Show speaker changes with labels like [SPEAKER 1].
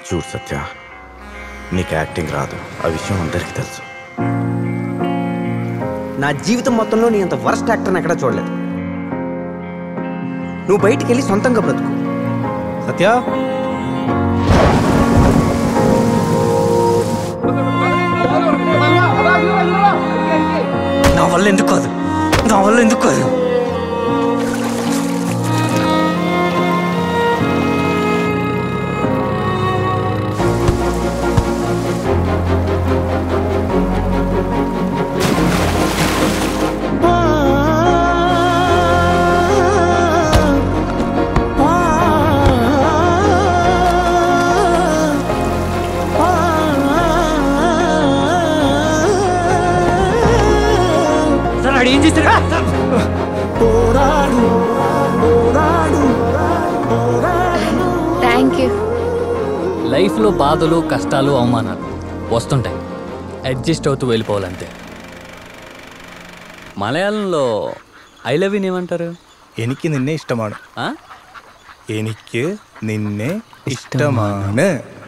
[SPEAKER 1] చూడు సత్య నీకు యాక్టింగ్ రాదు ఆ విషయం అందరికీ తెలుసు
[SPEAKER 2] నా జీవితం మొత్తంలో నీ అంత వరస్ట్ యాక్టర్ని ఎక్కడా చూడలేదు నువ్వు బయటికి వెళ్ళి సొంతంగా బ్రతుకు
[SPEAKER 3] సత్య
[SPEAKER 2] నా వల్ల ఎందుకు కాదు నా వల్ల ఎందుకు కాదు సార్ ఆడు ఏం చేశారా
[SPEAKER 4] థ్యాంక్ యూ
[SPEAKER 5] లైఫ్లో బాధలు కష్టాలు అవమానాలు వస్తుంటాయి అడ్జస్ట్ అవుతూ వెళ్ళిపోవాలంతే మలయాళంలో ఐ లవ్ యూ ఏమంటారు
[SPEAKER 3] എനിക്ക് നിന്നെ ഇഷ്ടമാണ്
[SPEAKER 5] ఆ?
[SPEAKER 3] എനിക്ക് നിന്നെ ഇഷ്ടമാണ്